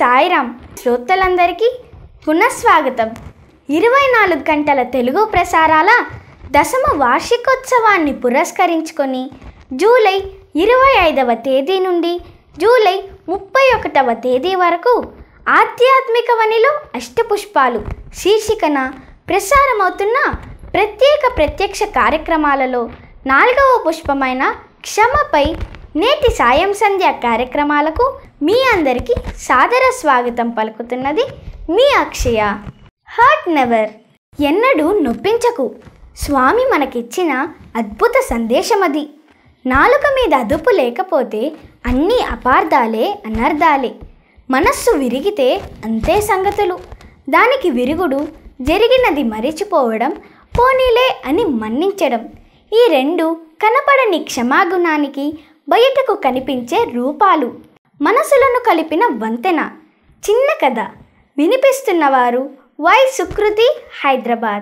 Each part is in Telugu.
సాయిరామ్ శ్రోతలందరికీ పునఃస్వాగతం ఇరవై నాలుగు గంటల తెలుగు ప్రసారాల దశమ వార్షికోత్సవాన్ని పురస్కరించుకొని జూలై ఇరవై ఐదవ తేదీ నుండి జూలై ముప్పై ఒకటవ తేదీ వరకు ఆధ్యాత్మిక వనిలో అష్టపుష్పాలు శీర్షికన ప్రసారమవుతున్న ప్రత్యేక ప్రత్యక్ష కార్యక్రమాలలో నాలుగవ పుష్పమైన క్షమపై నేటి సాయం సంధ్య కార్యక్రమాలకు మీ అందరికీ సాదర స్వాగతం పలుకుతున్నది మీ అక్షయ హార్ట్ నెవర్ ఎన్నడూ నొప్పించకు స్వామి మనకిచ్చిన అద్భుత సందేశం అది నాలుక మీద అదుపు లేకపోతే అన్నీ అపార్థాలే అనర్థాలే మనస్సు విరిగితే అంతే సంగతులు దానికి విరుగుడు జరిగినది మరిచిపోవడం పోనీలే అని మన్నించడం ఈ రెండు కనపడని క్షమాగుణానికి బయటకు కనిపించే రూపాలు మనసులను కలిపిన వంతెన చిన్న కథ వినిపిస్తున్నవారు వై సుకృతి హైదరాబాద్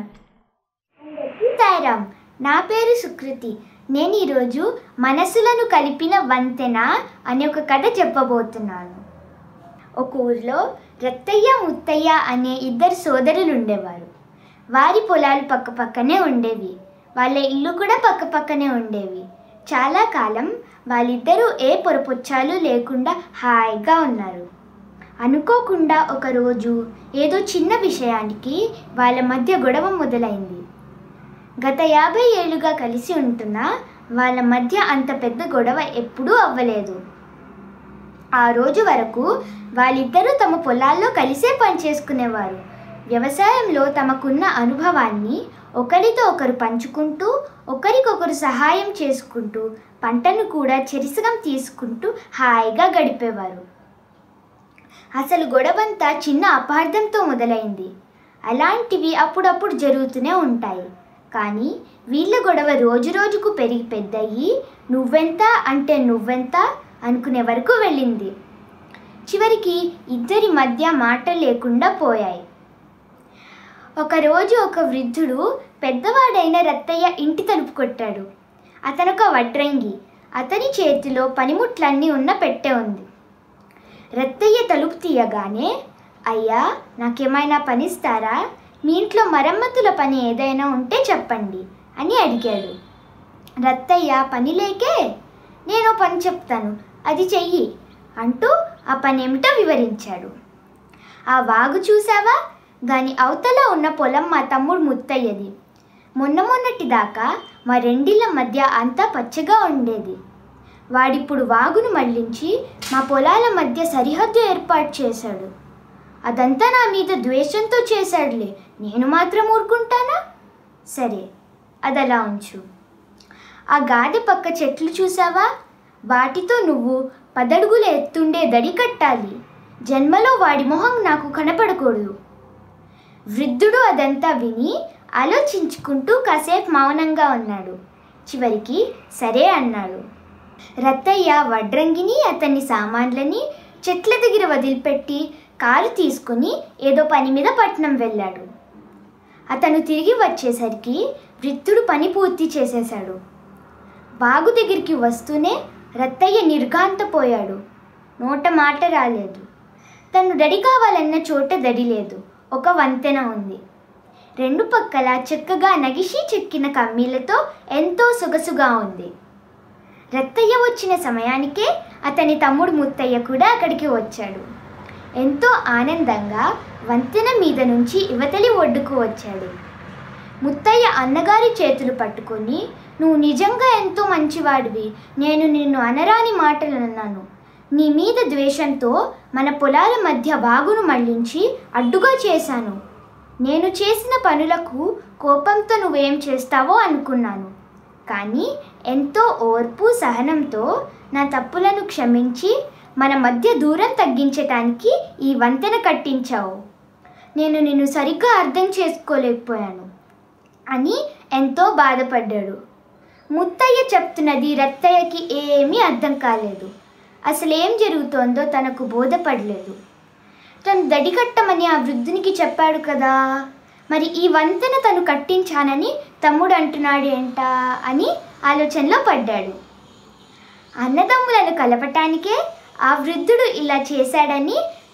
సాయిరామ్ నా పేరు సుకృతి నేను ఈరోజు మనసులను కలిపిన వంతెన అనే ఒక కథ చెప్పబోతున్నాను ఒక ఊరిలో రత్తయ్య ముత్తయ్య అనే ఇద్దరు సోదరులు ఉండేవారు వారి పొలాలు పక్క పక్కనే ఉండేవి వాళ్ళ ఇల్లు కూడా పక్క పక్కనే ఉండేవి చాలా కాలం వాళ్ళిద్దరూ ఏ పొరపొచ్చాలు లేకుండా హాయిగా ఉన్నారు అనుకోకుండా ఒకరోజు ఏదో చిన్న విషయానికి వాళ్ళ మధ్య గొడవ మొదలైంది గత యాభై ఏళ్ళుగా కలిసి ఉంటున్నా వాళ్ళ మధ్య అంత పెద్ద గొడవ ఎప్పుడూ అవ్వలేదు ఆ రోజు వరకు వాళ్ళిద్దరూ తమ పొలాల్లో కలిసే పనిచేసుకునేవారు వ్యవసాయంలో తమకున్న అనుభవాన్ని ఒకరితో ఒకరు పంచుకుంటూ ఒకరికొకరు సహాయం చేసుకుంటూ పంటను కూడా చెరిసగం తీసుకుంటూ హాయిగా గడిపేవారు అసలు గొడవంతా చిన్న అపార్థంతో మొదలైంది అలాంటివి అప్పుడప్పుడు జరుగుతూనే ఉంటాయి కానీ వీళ్ళ గొడవ రోజు రోజుకు పెరిగి పెద్దయి నువ్వెంత అంటే నువ్వెంత అనుకునే వరకు వెళ్ళింది చివరికి ఇద్దరి మధ్య మాట లేకుండా పోయాయి ఒకరోజు ఒక వృద్ధుడు పెద్దవాడైన రత్తయ్య ఇంటి తలుపు కొట్టాడు అతనొక వడ్రంగి అతని చేతిలో పనిముట్లన్నీ ఉన్న పెట్టె ఉంది రత్తయ్య తలుపు తీయగానే అయ్యా నాకేమైనా పనిస్తారా మీ ఇంట్లో మరమ్మతుల పని ఏదైనా ఉంటే చెప్పండి అని అడిగాడు రత్తయ్య పని లేకే నేను పని చెప్తాను అది చెయ్యి అంటూ ఆ పని ఏమిటో వివరించాడు ఆ వాగు చూసావా దాని అవతల ఉన్న పొలం మా తమ్ముడు ముత్తయ్యది మొన్న మొన్నటి దాకా మా రెండిళ్ళ మధ్య అంతా పచ్చగా ఉండేది వాడిప్పుడు వాగును మళ్లించి మా పొలాల మధ్య సరిహద్దు ఏర్పాటు చేశాడు అదంతా నా మీద ద్వేషంతో చేశాడులే నేను మాత్రం ఊరుకుంటానా సరే అదలా ఉంచు ఆ గాడి పక్క చెట్లు చూసావా వాటితో నువ్వు పదడుగులు ఎత్తుండే దడి కట్టాలి జన్మలో వాడి మొహం నాకు కనపడకూడదు వృద్ధుడు అదంతా విని ఆలోచించుకుంటూ కాసేపు మౌనంగా ఉన్నాడు చివరికి సరే అన్నాడు రత్తయ్య వడ్రంగిని అతన్ని సామాన్లని చెట్ల దగ్గర వదిలిపెట్టి కారు తీసుకుని ఏదో పని మీద పట్నం వెళ్ళాడు అతను తిరిగి వచ్చేసరికి వృద్ధుడు పని పూర్తి చేసేశాడు బాగు దగ్గరికి వస్తూనే రత్తయ్య నిర్ఘాంతపోయాడు నోట మాట రాలేదు తను దడి కావాలన్న చోట దడి లేదు ఒక వంతెన ఉంది రెండు పక్కల చక్కగా నగిషి చెక్కిన కమ్మీలతో ఎంతో సొగసుగా ఉంది రత్తయ్య వచ్చిన సమయానికే అతని తమ్ముడు ముత్తయ్య కూడా అక్కడికి వచ్చాడు ఎంతో ఆనందంగా వంతెన మీద నుంచి యువతలి ఒడ్డుకు వచ్చాడు ముత్తయ్య అన్నగారి చేతులు పట్టుకొని నువ్వు నిజంగా ఎంతో మంచివాడివి నేను నిన్ను అనరాని మాటలు అన్నాను నీ మీద ద్వేషంతో మన పొలాల మధ్య వాగును మళ్లించి అడ్డుగా చేశాను నేను చేసిన పనులకు కోపంతో నువ్వేం చేస్తావో అనుకున్నాను కానీ ఎంతో ఓర్పు సహనంతో నా తప్పులను క్షమించి మన మధ్య దూరం తగ్గించటానికి ఈ వంతెన కట్టించావు నేను నిన్ను సరిగ్గా అర్థం చేసుకోలేకపోయాను అని ఎంతో బాధపడ్డాడు ముత్తయ్య చెప్తున్నది రత్తయ్యకి ఏమీ అర్థం కాలేదు అసలు ఏం జరుగుతోందో తనకు బోధపడలేదు తను దడికట్టమని ఆ వృద్ధునికి చెప్పాడు కదా మరి ఈ వంతెన తను కట్టించానని తమ్ముడు అంటున్నాడు ఏంట అని ఆలోచనలో పడ్డాడు అన్నదమ్ములను కలపటానికే ఆ వృద్ధుడు ఇలా చేశాడని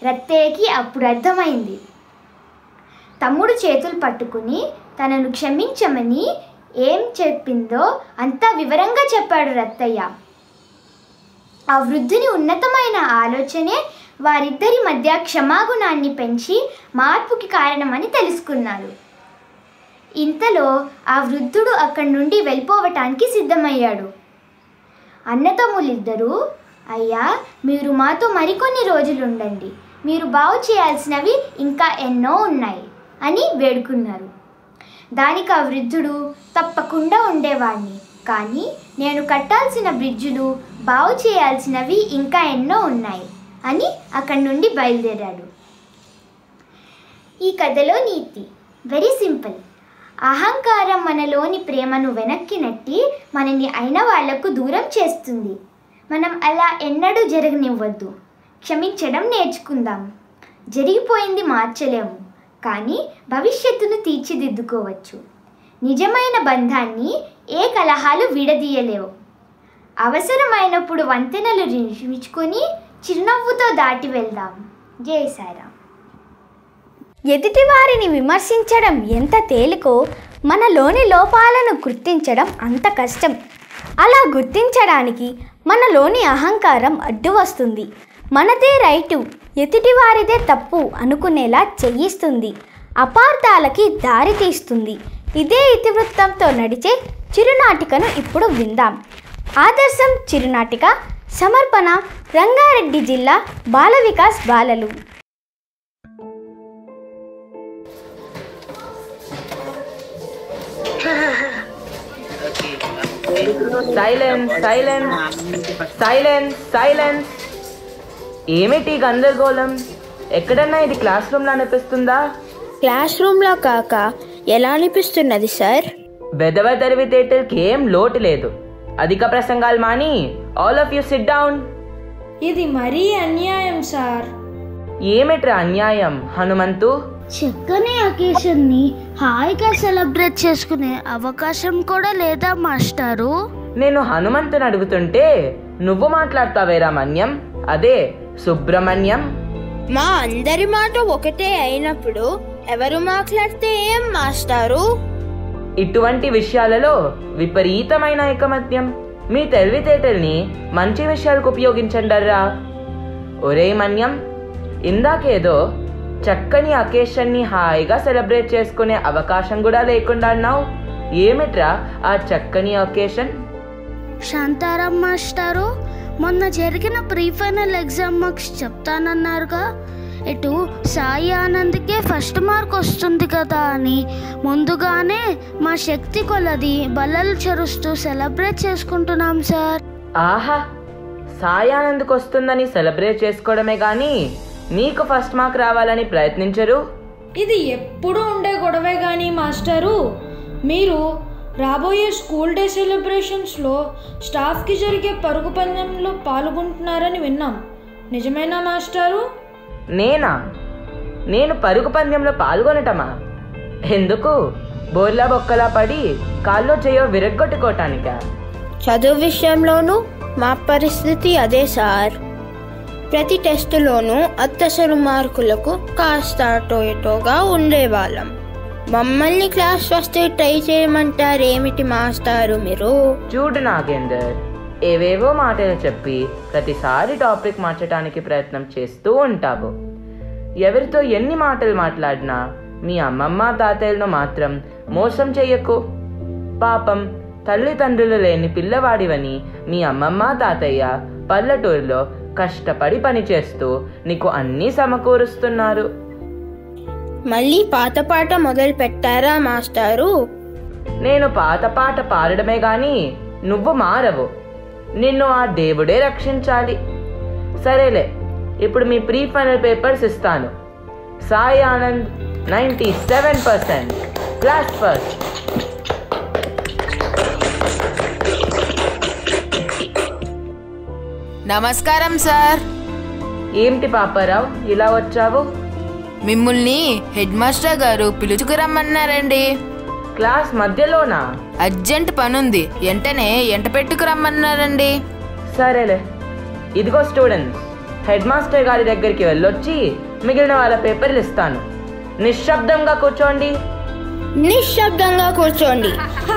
రత్తయ్యకి అప్పుడు అర్థమైంది తమ్ముడు చేతులు పట్టుకుని తనను క్షమించమని ఏం చెప్పిందో అంతా వివరంగా చెప్పాడు రత్తయ్య ఆ వృద్ధుని ఉన్నతమైన ఆలోచనే వారిద్దరి మధ్య క్షమాగుణాన్ని పెంచి మార్పుకి కారణమని తెలుసుకున్నారు ఇంతలో ఆ వృద్ధుడు అక్కడి నుండి వెళ్ళిపోవటానికి సిద్ధమయ్యాడు అన్నతమ్ములిద్దరూ అయ్యా మీరు మాతో మరికొన్ని రోజులు ఉండండి మీరు బాగు చేయాల్సినవి ఇంకా ఎన్నో ఉన్నాయి అని వేడుకున్నారు దానికి ఆ వృద్ధుడు తప్పకుండా ఉండేవాడిని కానీ నేను కట్టాల్సిన బ్రిడ్జులు బాగు చేయాల్సినవి ఇంకా ఎన్నో ఉన్నాయి అని అక్కడి నుండి బయలుదేరాడు ఈ కథలో నీతి వెరీ సింపుల్ అహంకారం మనలోని ప్రేమను వెనక్కి నెట్టి మనని అయిన వాళ్లకు దూరం చేస్తుంది మనం అలా ఎన్నడూ జరగనివ్వద్దు క్షమించడం నేర్చుకుందాం జరిగిపోయింది మార్చలేము కానీ భవిష్యత్తును తీర్చిదిద్దుకోవచ్చు నిజమైన బంధాన్ని ఏ కలహాలు విడదీయలేవు అవసరమైనప్పుడు వంతెనలు నిర్మించుకొని చిరునవ్వుతో దాటి వెళ్దాం జై సాయిరామ్ ఎదుటివారిని విమర్శించడం ఎంత తేలికో మనలోని లోపాలను గుర్తించడం అంత కష్టం అలా గుర్తించడానికి మనలోని అహంకారం అడ్డు వస్తుంది మనదే రైటు ఎదుటివారిదే తప్పు అనుకునేలా చెయ్యిస్తుంది అపార్థాలకి దారి తీస్తుంది ఇదే ఇతివృత్తంతో నడిచే చిరునాటికను ఇప్పుడు విందాం ఆదర్శం చిరునాటిక సమర్పణ రంగారెడ్డి జిల్లా బాల వికాస్ బాలలు సైలెన్స్ సైలెన్స్ సైలెన్స్ సైలెన్స్ ఏమిటి ఈ గందరగోళం ఎక్కడన్నా ఇది క్లాస్ రూమ్లో అనిపిస్తుందా క్లాస్ రూమ్లో కాక ఎలా అనిపిస్తున్నది సార్ బెదవ తెలివితేటలకి ఏం లోటు లేదు అధిక ప్రసంగాలు మాని all of you sit down ఇది మరీ అన్యాయం సార్ ఏమిట్రా అన్యాయం హనుమంతు చక్కని అకేషన్ని హాయిగా సెలబ్రేట్ చేసుకునే అవకాశం కూడా లేదా మాస్టారు నేను హనుమంతుని అడుగుతుంటే నువ్వు మాట్లాడతావేరా మన్యం అదే సుబ్రహ్మణ్యం మా అందరి మాట ఒకటే అయినప్పుడు ఎవరు మాట్లాడితే ఏం మాస్టారు ఇటువంటి విషయాలలో విపరీతమైన ఐకమత్యం మీ తెలివితేటల్ని మంచి విషయాలకు ఉపయోగించండర్రా ఒరే మన్యం ఇందాకేదో చక్కని అకేషన్ని హాయిగా సెలబ్రేట్ చేసుకునే అవకాశం కూడా లేకుండా అన్నావు ఏమిట్రా ఆ చక్కని అకేషన్ శాంతారాం మాస్టారు మొన్న జరిగిన ప్రీ ఫైనల్ ఎగ్జామ్ మార్క్స్ చెప్తానన్నారుగా ఇటు సాయి ఆనంద్కే ఫస్ట్ మార్క్ వస్తుంది కదా అని ముందుగానే మా శక్తి కొలది బల్లలు చెరుస్తూ సెలబ్రేట్ చేసుకుంటున్నాం సార్ ఆహా సాయానందుకు వస్తుందని సెలబ్రేట్ చేసుకోవడమే కానీ నీకు ఫస్ట్ మార్క్ రావాలని ప్రయత్నించరు ఇది ఎప్పుడూ ఉండే గొడవే కానీ మాస్టరు మీరు రాబోయే స్కూల్ డే సెలబ్రేషన్స్లో స్టాఫ్కి జరిగే పరుగు పందెంలో పాల్గొంటున్నారని విన్నాం నిజమేనా మాస్టారు నేనా నేను పరుగు పందెంలో పాల్గొనటమా ఎందుకు బోర్లా బొక్కలా పడి కాల్లో చేయో విరగ్గొట్టుకోవటానికా చదువు విషయంలోనూ మా పరిస్థితి అదే సార్ ప్రతి టెస్టులోనూ అత్తసరు మార్కులకు కాస్త అటో ఇటోగా ఉండేవాళ్ళం మమ్మల్ని క్లాస్ వస్తే ట్రై చేయమంటారేమిటి మాస్టారు మీరు చూడు నాగేందర్ ఏవేవో మాటలు చెప్పి ప్రతిసారి టాపిక్ మార్చడానికి ప్రయత్నం చేస్తూ ఉంటావు ఎవరితో ఎన్ని మాటలు మాట్లాడినా మీ అమ్మమ్మ తాతయ్యలను మాత్రం మోసం చెయ్యకు పాపం తల్లిదండ్రులు లేని పిల్లవాడివని మీ అమ్మమ్మ తాతయ్య పల్లెటూరులో కష్టపడి పనిచేస్తూ నీకు అన్నీ సమకూరుస్తున్నారు మళ్ళీ పాత పాట మొదలు పెట్టారా మాస్టారు నేను పాత పాట పాడడమే గాని నువ్వు మారవు నిన్ను ఆ దేవుడే రక్షించాలి సరేలే ఇప్పుడు మీ ప్రీ ఫైనల్ పేపర్స్ ఇస్తాను Sai Anand ninety seven percent class first నమస్కారం సార్ ఏంటి పాపారావు ఇలా వచ్చావు మిమ్మల్ని హెడ్ మాస్టర్ గారు పిలుచుకురమ్మన్నారండి క్లాస్ మధ్యలోనా అర్జెంట్ పనుంది వెంటనే ఎంట పెట్టుకురమ్మన్నారండి సరేలే ఇదిగో స్టూడెంట్స్ హెడ్ మాస్టర్ గారి దగ్గరికి వెళ్ళొచ్చి మిగిలిన వాళ్ళ పేపర్లు ఇస్తాను నిశ్శబ్దంగా కూర్చోండి నిశ్శబ్దంగా కూర్చోండి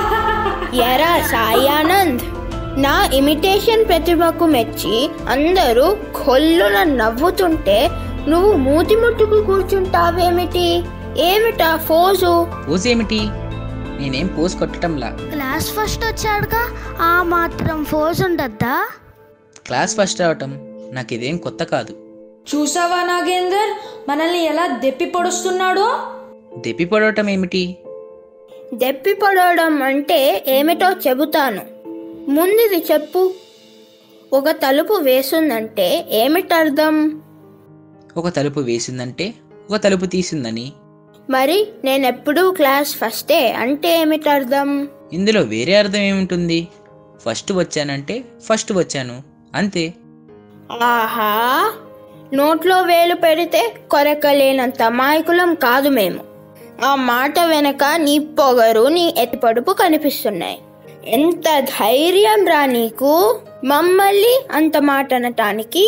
ఎరా సాయి ఆనంద్ నా ఇమిటేషన్ ప్రతిభకు మెచ్చి అందరూ కొల్లున నవ్వుతుంటే నువ్వు మూతి ముట్టుకు కూర్చుంటావేమిటి ఏమిటా ఫోజు పోసేమిటి నేనేం పోస్ కొట్టడంలా క్లాస్ ఫస్ట్ వచ్చాడుగా ఆ మాత్రం ఫోర్స్ ఉండద్దా క్లాస్ ఫస్ట్ అవటం నాకు ఇదేం కొత్త కాదు చూసావా నాగేందర్ మనల్ని ఎలా దెప్పి పొడుస్తున్నాడో దెప్పి పడవటం ఏమిటి దెప్పి పడవడం అంటే ఏమిటో చెబుతాను ముందుది చెప్పు ఒక తలుపు వేసుందంటే ఏమిటర్థం ఒక తలుపు వేసిందంటే ఒక తలుపు తీసిందని మరి నేనెప్పుడూ క్లాస్ ఫస్టే అంటే ఏమిటర్థం ఇందులో వేరే అర్థం ఏముంటుంది ఫస్ట్ వచ్చానంటే ఫస్ట్ వచ్చాను అంతే ఆహా నోట్లో వేలు పెడితే కొరకలేనంత అమాయకులం కాదు మేము ఆ మాట వెనక నీ పొగరు నీ ఎత్తిపడుపు కనిపిస్తున్నాయి ఎంత ధైర్యం రా నీకు మమ్మల్ని అంత మాట అనటానికి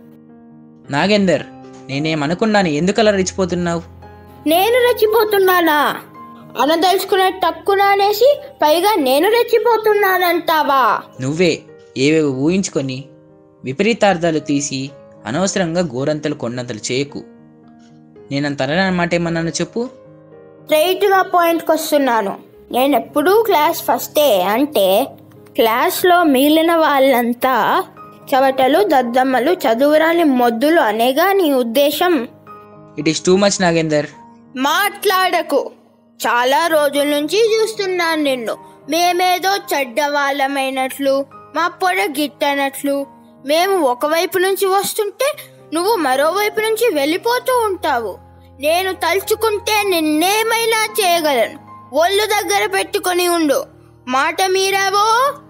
నాగేందర్ నేనేమనుకున్నాను ఎందుకలా రెచ్చిపోతున్నావు నేను రెచ్చిపోతున్నానా అనదలుచుకునే టక్కున అనేసి పైగా నేను రెచ్చిపోతున్నానంటావా నువ్వే ఏవేవో ఊహించుకొని విపరీతార్థాలు తీసి అనవసరంగా గోరంతలు కొండంతలు చేయకు నేనంత అనమాట ఏమన్నాను చెప్పు స్ట్రైట్గా పాయింట్కి వస్తున్నాను నేను ఎప్పుడూ క్లాస్ ఫస్టే అంటే క్లాస్లో మిగిలిన వాళ్ళంతా చవటలు దద్దమ్మలు చదువురాని మొద్దులు అనేగా నీ ఉద్దేశం it is too much Nagender మాట్లాడకు చాలా రోజుల నుంచి చూస్తున్నాను నిన్ను మేమేదో చెడ్డ వాళ్ళమైనట్లు మా పొడ గిట్టనట్లు మేము ఒకవైపు నుంచి వస్తుంటే నువ్వు మరోవైపు నుంచి వెళ్ళిపోతూ ఉంటావు నేను తలుచుకుంటే నిన్నేమైనా చేయగలను ఒళ్ళు దగ్గర పెట్టుకొని ఉండు మాట మీరావో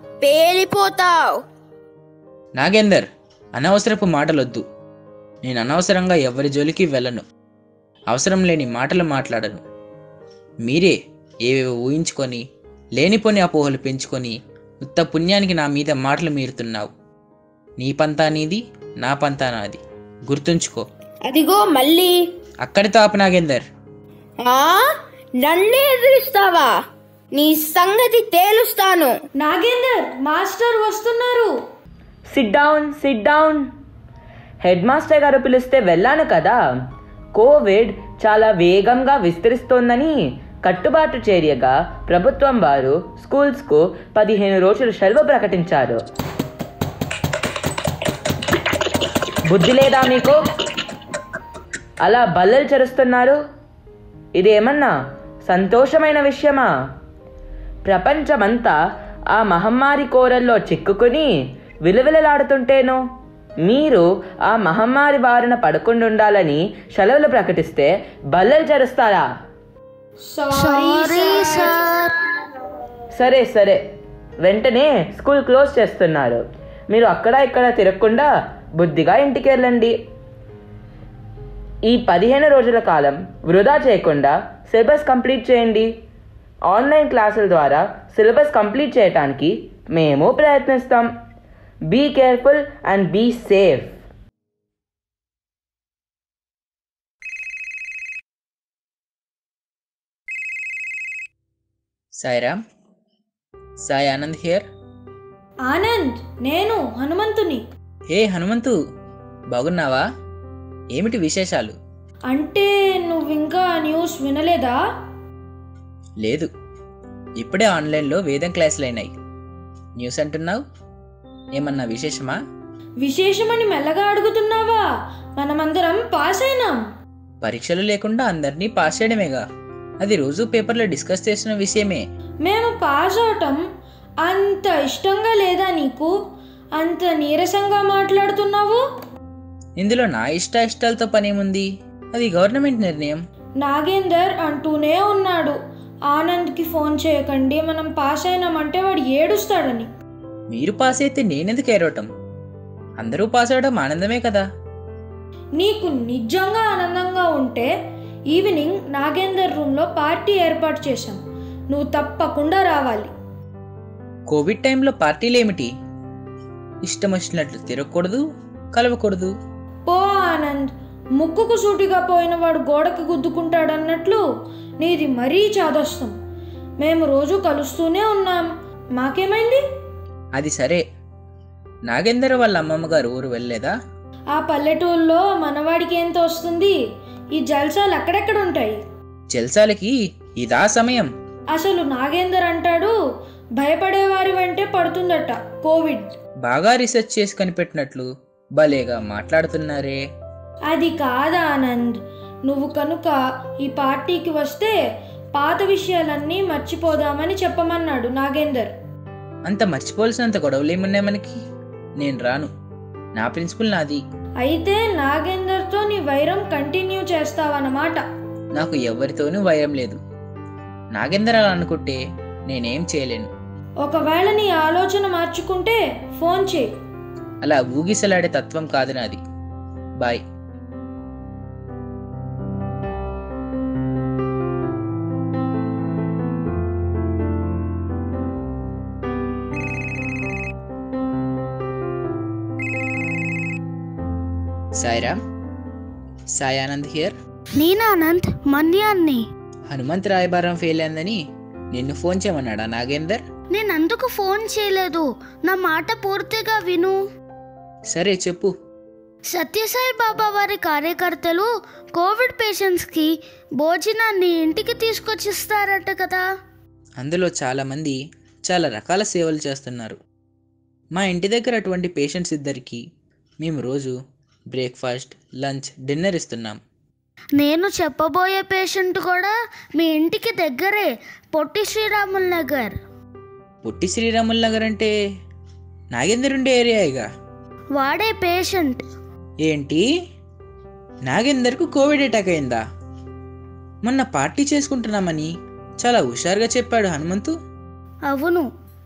పేలిపోతావు నాగేందర్ అనవసరపు మాటలొద్దు నేను అనవసరంగా ఎవరి జోలికి వెళ్ళను అవసరం లేని మాటలు మాట్లాడను మీరే ఏవేవో ఊహించుకొని లేనిపోని అపోహలు పెంచుకొని ఉత్త పుణ్యానికి నా మీద మాటలు మీరుతున్నావు నీ పంతా నీది నా పంతా నాది గుర్తుంచుకో అదిగో మళ్ళీ అక్కడితో ఆపు నాగేందర్ ఆ నన్నే ఎదిరిస్తావా నీ సంగతి తేలుస్తాను నాగేందర్ మాస్టర్ వస్తున్నారు sit down sit down head master గారు పిలిస్తే వెళ్ళాను కదా కోవిడ్ చాలా వేగంగా విస్తరిస్తోందని కట్టుబాటు చర్యగా ప్రభుత్వం వారు స్కూల్స్కు పదిహేను రోజులు సెలవు ప్రకటించారు బుద్ధి లేదా మీకు అలా బల్లలు చెరుస్తున్నారు ఇది ఏమన్నా సంతోషమైన విషయమా ప్రపంచమంతా ఆ మహమ్మారి కోరల్లో చిక్కుకుని విలువిలలాడుతుంటేను మీరు ఆ మహమ్మారి బారిన పడకుండా ఉండాలని సెలవులు ప్రకటిస్తే బల్లలు చెరుస్తారా సారీ సార్ సరే సరే వెంటనే స్కూల్ క్లోజ్ చేస్తున్నారు మీరు అక్కడ ఇక్కడ తిరగకుండా బుద్ధిగా ఇంటికి వెళ్ళండి ఈ పదిహేను రోజుల కాలం వృధా చేయకుండా సిలబస్ కంప్లీట్ చేయండి ఆన్లైన్ క్లాసుల ద్వారా సిలబస్ కంప్లీట్ చేయడానికి మేము ప్రయత్నిస్తాం be careful and be safe Sairam Sai Anand here Anand నేను హనుమంతుని హే హనుమంతు బాగున్నావా ఏమిటి విశేషాలు అంటే నువ్వింకా న్యూస్ వినలేదా లేదు ఇప్పుడే ఆన్లైన్లో వేదం క్లాసులు అయినాయి న్యూస్ అంటున్నావు ఏమన్నా విశేషమా విశేషమని మెల్లగా అడుగుతున్నావా మనమందరం పాస్ అయినాం పరీక్షలు లేకుండా అందరినీ పాస్ చేయడమేగా అది రోజు పేపర్లో డిస్కస్ చేసిన విషయమే మేము పాస్ అవటం అంత ఇష్టంగా లేదా నీకు అంత నీరసంగా మాట్లాడుతున్నావు ఇందులో నా ఇష్ట ఇష్టాలతో పనేముంది అది గవర్నమెంట్ నిర్ణయం నాగేందర్ అంటూనే ఉన్నాడు ఆనంద్కి ఫోన్ చేయకండి మనం పాస్ అయినామంటే వాడు ఏడుస్తాడని మీరు పాస్ అయితే నేనెందుకు ఏరవటం అందరూ పాస్ అవడం ఆనందమే కదా నీకు నిజంగా ఆనందంగా ఉంటే ఈవినింగ్ నాగేందర్ రూమ్లో పార్టీ ఏర్పాటు చేశాం నువ్వు తప్పకుండా రావాలి కోవిడ్ టైంలో పార్టీలు ఏమిటి ఇష్టం వచ్చినట్లు తిరగకూడదు కలవకూడదు పో ఆనంద్ ముక్కుకు సూటిగా పోయిన వాడు గోడకి గుద్దుకుంటాడన్నట్లు నీది మరీ చాదస్తం మేము రోజు కలుస్తూనే ఉన్నాం మాకేమైంది అది సరే నాగేందర్ వాళ్ళ అమ్మమ్మ గారు ఊరు వెళ్ళలేదా ఆ పల్లెటూరులో మనవాడికి ఎంత వస్తుంది ఈ జల్సాలు అక్కడెక్కడ ఉంటాయి జల్సాలకి ఇదా సమయం అసలు నాగేందర్ అంటాడు భయపడేవారి వెంటే పడుతుందట కోవిడ్ బాగా రీసెర్చ్ చేసి కనిపెట్టినట్లు భలేగా మాట్లాడుతున్నారే అది కాదా ఆనంద్ నువ్వు కనుక ఈ పార్టీకి వస్తే పాత విషయాలన్నీ మర్చిపోదామని చెప్పమన్నాడు నాగేందర్ అంత మర్చిపోవలసినంత గొడవలేమున్నాయి మనకి నేను రాను నా ప్రిన్సిపల్ నాది అయితే నాగేందర్తో నీ వైరం కంటిన్యూ చేస్తావన్నమాట నాకు ఎవరితోనూ భయం లేదు నాగేందర్ అలా అనుకుంటే నేనేం చేయలేను ఒకవేళ నీ ఆలోచన మార్చుకుంటే ఫోన్ చేయి అలా ఊగిసలాడే తత్వం కాదు నాది బాయ్ సాయిరామ్ సాయి ఆనంద్ హియర్ నేనానంద్ మన్యాన్ని హనుమంత్ రాయబారం ఫెయిల్ అయిందని నిన్ను ఫోన్ చేయమన్నాడా నాగేందర్ నేను అందుకు ఫోన్ చేయలేదు నా మాట పూర్తిగా విను సరే చెప్పు సత్యసాయి బాబా వారి కార్యకర్తలు కోవిడ్ పేషెంట్స్కి భోజనాన్ని ఇంటికి తీసుకొచ్చిస్తారట కదా అందులో చాలామంది చాలా రకాల సేవలు చేస్తున్నారు మా ఇంటి దగ్గర అటువంటి పేషెంట్స్ ఇద్దరికి మేము రోజు బ్రేక్ఫాస్ట్ లంచ్ డిన్నర్ ఇస్తున్నాం నేను చెప్పబోయే పేషెంట్ కూడా మీ ఇంటికి దగ్గరే పొట్టి శ్రీరాములు నగర్ పుట్టి శ్రీరాములు నగర్ అంటే నాగేందర్ ఉండే ఏరియాయిగా వాడే పేషెంట్ ఏంటి నాగేందర్కు కోవిడ్ అటాక్ అయిందా మొన్న పార్టీ చేసుకుంటున్నామని చాలా హుషారుగా చెప్పాడు హనుమంతు అవును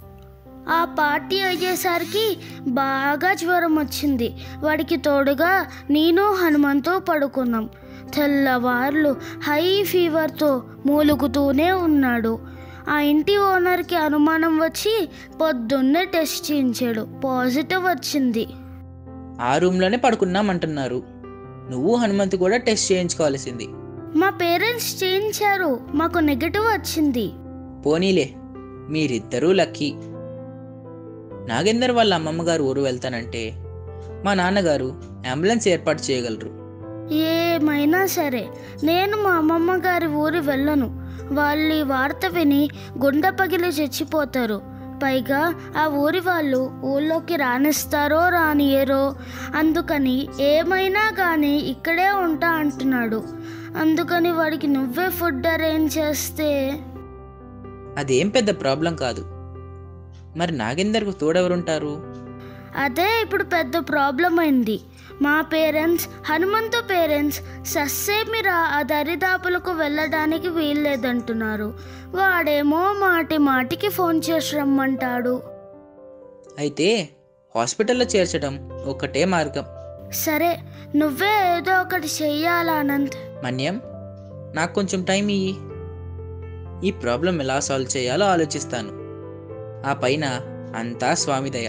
ఆ పార్టీ అయ్యేసరికి బాగా జ్వరం వచ్చింది వాడికి తోడుగా నేను హనుమంతో పడుకున్నాం తెల్లవార్లు హై ఫీవర్తో మూలుగుతూనే ఉన్నాడు ఆ ఇంటి ఓనర్కి అనుమానం వచ్చి పొద్దున్నే టెస్ట్ చేయించాడు పాజిటివ్ వచ్చింది ఆ రూమ్లోనే పడుకున్నామంటున్నారు నువ్వు హనుమంతు కూడా టెస్ట్ చేయించుకోవాల్సింది మా పేరెంట్స్ చేయించారు మాకు నెగటివ్ వచ్చింది పోనీలే మీరిద్దరూ లక్కీ నాగేందర్ వాళ్ళ అమ్మమ్మ గారు ఊరు వెళ్తానంటే మా నాన్నగారు అంబులెన్స్ ఏర్పాటు చేయగలరు ఏమైనా సరే నేను మా అమ్మమ్మ గారి ఊరి వెళ్ళను వాళ్ళు ఈ వార్త విని గుండె పగిలి చచ్చిపోతారు పైగా ఆ ఊరి వాళ్ళు ఊళ్ళోకి రానిస్తారో రానియరో అందుకని ఏమైనా కానీ ఇక్కడే ఉంటా అంటున్నాడు అందుకని వాడికి నువ్వే ఫుడ్ అరేంజ్ చేస్తే అదేం పెద్ద ప్రాబ్లం కాదు మరి నాగేందర్కు తోడెవరుంటారు అదే ఇప్పుడు పెద్ద ప్రాబ్లం అయింది మా పేరెంట్స్ హనుమంతు పేరెంట్స్ సస్సేమిరా ఆ దరిదాపులకు వెళ్ళడానికి వీల్లేదంటున్నారు వాడేమో మాటి మాటికి ఫోన్ చేసి రమ్మంటాడు అయితే హాస్పిటల్లో చేర్చడం ఒకటే మార్గం సరే నువ్వే ఏదో ఒకటి చెయ్యాలానంద్ మన్యం నాకు కొంచెం టైం ఇయ్యి ఈ ప్రాబ్లం ఎలా సాల్వ్ చేయాలో ఆలోచిస్తాను ఆ పైన అంతా స్వామి దయ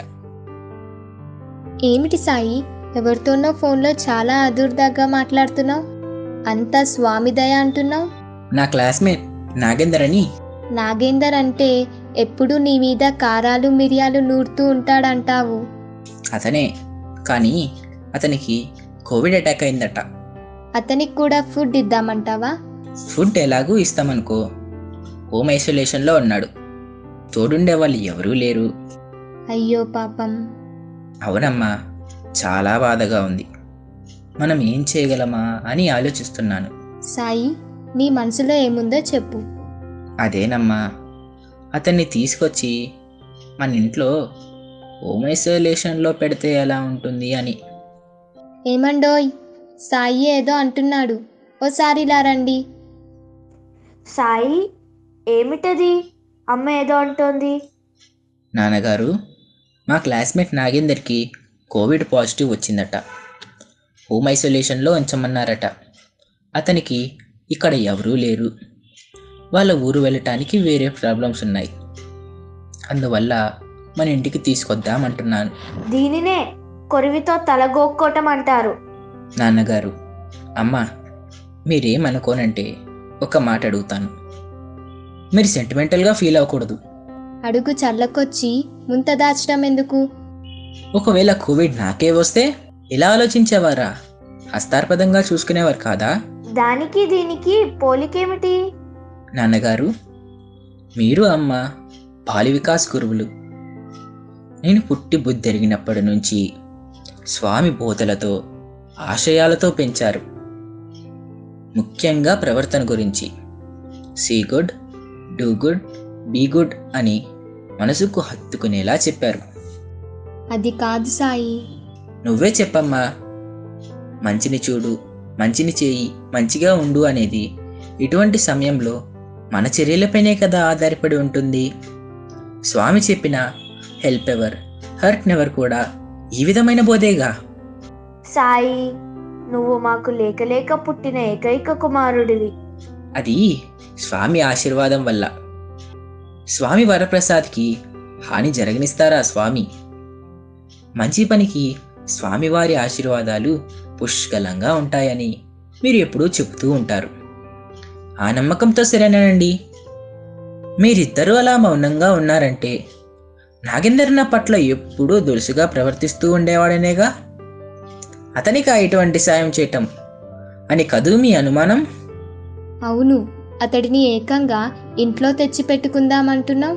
ఏమిటి సాయి ఎవరితోనో ఫోన్లో చాలా అదుర్దాగా మాట్లాడుతున్నావు అంతా స్వామి దయ అంటున్నావు నా క్లాస్మేట్ నాగేందర్ అని నాగేందర్ అంటే ఎప్పుడు నీ మీద కారాలు మిరియాలు నూరుతూ ఉంటాడంటావు అతనే కానీ అతనికి కోవిడ్ అటాక్ అయిందట అతనికి కూడా ఫుడ్ ఇద్దామంటావా ఫుడ్ ఎలాగూ ఇస్తామనుకో హోమ్ ఐసోలేషన్లో ఉన్నాడు తోడుండే వాళ్ళు ఎవరూ లేరు అయ్యో పాపం అవునమ్మా చాలా బాధగా ఉంది మనం ఏం చేయగలమా అని ఆలోచిస్తున్నాను సాయి నీ మనసులో ఏముందో చెప్పు అదేనమ్మా అతన్ని తీసుకొచ్చి మన ఇంట్లో హోమ్ ఐసోలేషన్లో పెడితే ఎలా ఉంటుంది అని ఏమండోయ్ సాయి ఏదో అంటున్నాడు ఓసారి ఇలా రండి సాయి ఏమిటది అమ్మ ఏదో అంటోంది నాన్నగారు మా క్లాస్మేట్ నాగేందర్కి కోవిడ్ పాజిటివ్ వచ్చిందట హోమ్ ఐసోలేషన్లో ఉంచమన్నారట అతనికి ఇక్కడ ఎవరూ లేరు వాళ్ళ ఊరు వెళ్ళటానికి వేరే ప్రాబ్లమ్స్ ఉన్నాయి అందువల్ల మన ఇంటికి తీసుకొద్దామంటున్నాను దీనినే కొరివితో తలగోక్కోటం అంటారు నాన్నగారు అమ్మ మీరేమనుకోనంటే ఒక మాట అడుగుతాను మీరు సెంటిమెంటల్గా ఫీల్ అవ్వకూడదు అడుగు చల్లకొచ్చి ముంత దాచడం ఎందుకు ఒకవేళ కోవిడ్ నాకే వస్తే ఇలా ఆలోచించేవారా హస్తార్పదంగా చూసుకునేవారు కాదా దానికి దీనికి పోలికేమిటి నాన్నగారు మీరు అమ్మ బాలి వికాస్ గురువులు నేను పుట్టి బుద్ధెరిగినప్పటి నుంచి స్వామి బోధలతో ఆశయాలతో పెంచారు ముఖ్యంగా ప్రవర్తన గురించి see good do good be good అని మనసుకు హత్తుకునేలా చెప్పారు అది కాదు సాయి నువ్వే చెప్పమ్మా మంచిని చూడు మంచిని చేయి మంచిగా ఉండు అనేది ఇటువంటి సమయంలో మన చర్యలపైనే కదా ఆధారపడి ఉంటుంది స్వామి చెప్పిన హెల్ప్ ఎవర్ హర్ట్ నెవర్ కూడా ఈ విధమైన బోధేగా సాయి నువ్వు మాకు లేక లేక పుట్టిన ఏకైక కుమారుడివి అది స్వామి ఆశీర్వాదం వల్ల స్వామి వరప్రసాద్కి హాని జరగనిస్తారా స్వామి మంచి పనికి స్వామివారి ఆశీర్వాదాలు పుష్కలంగా ఉంటాయని మీరు ఎప్పుడూ చెబుతూ ఉంటారు ఆ నమ్మకంతో సరేనండి మీరిద్దరూ అలా మౌనంగా ఉన్నారంటే నాగేందర్ నా పట్ల ఎప్పుడూ దురుసుగా ప్రవర్తిస్తూ ఉండేవాడనేగా అతనికి ఆ ఇటువంటి సాయం చేయటం అని కదూ మీ అనుమానం అవును అతడిని ఏకంగా ఇంట్లో తెచ్చి పెట్టుకుందామంటున్నావు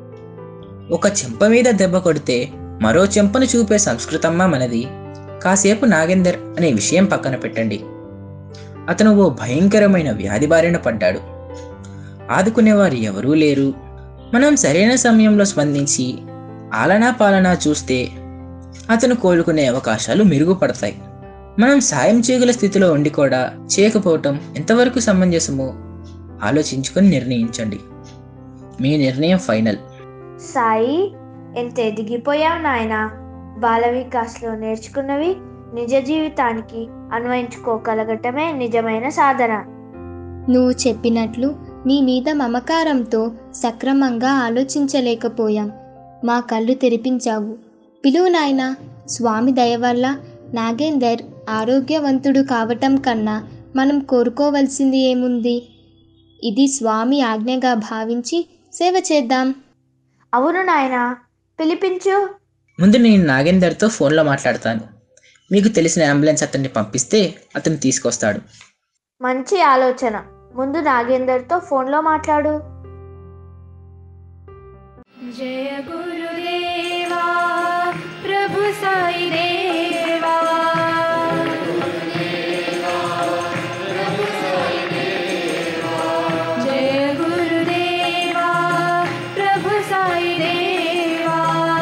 ఒక చెంప మీద దెబ్బ కొడితే మరో చెంపను చూపే సంస్కృతమ్మ మనది కాసేపు నాగేందర్ అనే విషయం పక్కన పెట్టండి అతను ఓ భయంకరమైన వ్యాధి బారిన పడ్డాడు ఆదుకునేవారు ఎవరూ లేరు మనం సరైన సమయంలో స్పందించి ఆలనా పాలనా చూస్తే అతను కోలుకునే అవకాశాలు మెరుగుపడతాయి మనం సాయం చేయగల స్థితిలో ఉండి కూడా చేయకపోవటం ఎంతవరకు సమంజసమో ఆలోచించుకొని నిర్ణయించండి మీ నిర్ణయం ఫైనల్ సాయి ఎంత ఎదిగిపోయావు నాయనా బాల వికాస్లో నేర్చుకున్నవి నిజ జీవితానికి అన్వయించుకోగలగటమే నిజమైన సాధన నువ్వు చెప్పినట్లు నీ మీద మమకారంతో సక్రమంగా ఆలోచించలేకపోయాం మా కళ్ళు తెరిపించావు పిలువు నాయనా స్వామి దయ వల్ల నాగేందర్ ఆరోగ్యవంతుడు కావటం కన్నా మనం కోరుకోవలసింది ఏముంది ఇది స్వామి ఆజ్ఞగా భావించి సేవ చేద్దాం అవును నాయనా పిలిపించు ముందు నేను నాగేందర్తో ఫోన్లో మాట్లాడతాను మీకు తెలిసిన అంబులెన్స్ అతన్ని పంపిస్తే అతను తీసుకొస్తాడు మంచి ఆలోచన ముందు నాగేందర్తో ఫోన్లో మాట్లాడు जय गुरुदेवा प्रभु साई देवा जय गुरुदेवा प्रभु साई देवा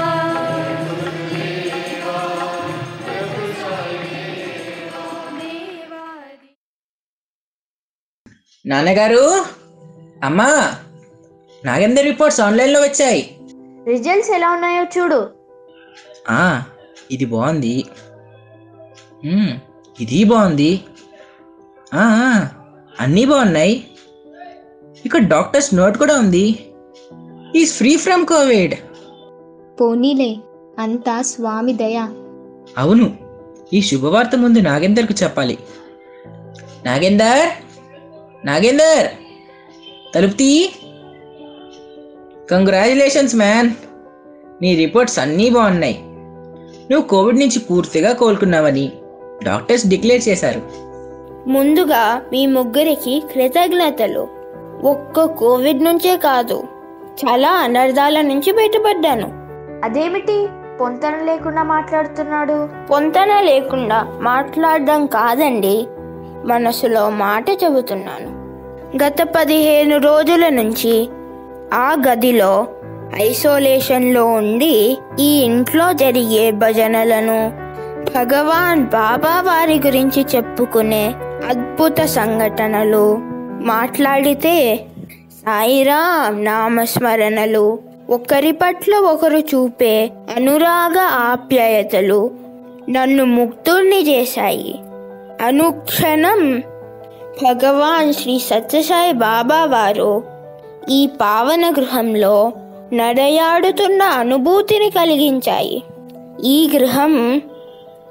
నాన్నగారు అమ్మా నాగేందర్ రిపోర్ట్స్ ఆన్లైన్లో వచ్చాయి రిజల్ట్స్ ఎలా ఉన్నాయో చూడు ఆ, ఇది బాగుంది మ్మ్, ఇది బాగుంది ఆ, ఆ, అన్నీ బాగున్నాయి ఇక్కడ డాక్టర్స్ నోట్ కూడా ఉంది ఈజ్ ఫ్రీ ఫ్రమ్ కోవిడ్ పోనీలే అంతా స్వామి దయ అవును ఈ శుభవార్త ముందు నాగేందర్కు చెప్పాలి నాగేందర్ నాగేందర్ తలుపు తీ కంగ్రాచులేషన్స్ మ్యాన్ నీ రిపోర్ట్స్ అన్నీ బాగున్నాయి నువ్వు కోవిడ్ నుంచి పూర్తిగా కోలుకున్నావని డాక్టర్స్ డిక్లేర్ చేశారు ముందుగా మీ ముగ్గురికి కృతజ్ఞతలు ఒక్క కోవిడ్ నుంచే కాదు చాలా అనర్థాల నుంచి బయటపడ్డాను అదేమిటి పొంతన లేకుండా మాట్లాడుతున్నాడు పొంతన లేకుండా మాట్లాడడం కాదండి మనసులో మాట చెబుతున్నాను గత పదిహేను రోజుల నుంచి ఆ గదిలో ఐసోలేషన్లో ఉండి ఈ ఇంట్లో జరిగే భజనలను భగవాన్ బాబా వారి గురించి చెప్పుకునే అద్భుత సంఘటనలు మాట్లాడితే సాయిరాం నామస్మరణలు ఒకరి పట్ల ఒకరు చూపే అనురాగ ఆప్యాయతలు నన్ను ముగ్ధుల్ని చేశాయి అనుక్షణం భగవాన్ శ్రీ సత్యసాయి బాబా వారు ఈ పావన గృహంలో నడయాడుతున్న అనుభూతిని కలిగించాయి ఈ గృహం